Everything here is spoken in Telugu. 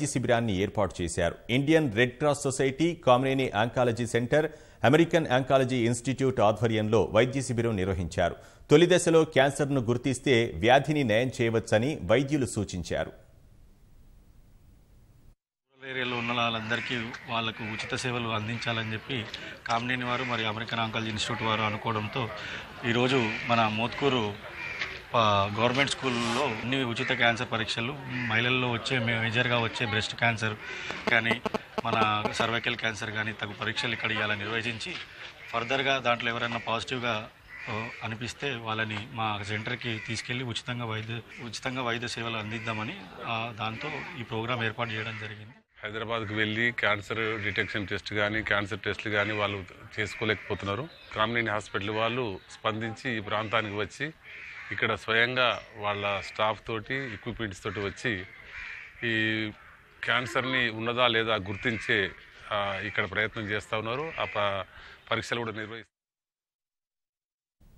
వైద్య శిబిరాన్ని ఏర్పాటు చేశారు Indian Red Cross Society Kamineni oncology centre American oncology institute ఆధ్వర్యంలో వైద్య శిబిరం నిర్వహించారు తొలి దశలో క్యాన్సర్ను గుర్తిస్తే వ్యాధిని నయం చేయవచ్చని వైద్యులు సూచించారు రూరల్ ఏరియాలో ఉన్న వాళ్ళందరికీ వాళ్ళకు ఉచిత సేవలు అందించాలని చెప్పి కామినేని వారు మరియు అమెరికన్ ఆంకాలజీ ఇన్స్టిట్యూట్ వారు అనుకోవడంతో ఈరోజు మన మోత్కూరు ప- గవర్నమెంట్ స్కూల్లో అన్ని ఉచిత క్యాన్సర్ పరీక్షలు మహిళల్లో వచ్చే మే- మేజర్గా వచ్చే బ్రెస్ట్ క్యాన్సర్ కానీ మన సర్వైకల్ క్యాన్సర్ కానీ తగు పరీక్షలు ఇక్కడ ఇలా నిర్వహించి ఫర్దర్గా దాంట్లో ఎవరైనా పాజిటివ్గా ఓ, అనిపిస్తే వాళ్ళని మా సెంటర్కి తీసుకెళ్ళి ఉచితంగా వైద్య ఉచితంగా వైద్య సేవలు అందిద్దామని ఆ, దాంతో ఈ ప్రోగ్రాం ఏర్పాటు చేయడం జరిగింది హైదరాబాద్కి వెళ్ళి క్యాన్సర్ డిటెక్షన్ టెస్ట్ కానీ క్యాన్సర్ టెస్ట్లు కానీ వాళ్ళు చేసుకోలేకపోతున్నారు కామినేని హాస్పిటల్ వాళ్ళు స్పందించి ఈ ప్రాంతానికి వచ్చి ఇక్కడ స్వయంగా వాళ్ళ స్టాఫ్ తోటి ఎక్విప్మెంట్స్ తోటి వచ్చి ఈ క్యాన్సర్ని ఉన్నదా లేదా గుర్తించే ఆ, ఇక్కడ ప్రయత్నం చేస్తూ ఉన్నారు ఆ ప- పరీక్షలు కూడా నిర్వహిస్తారు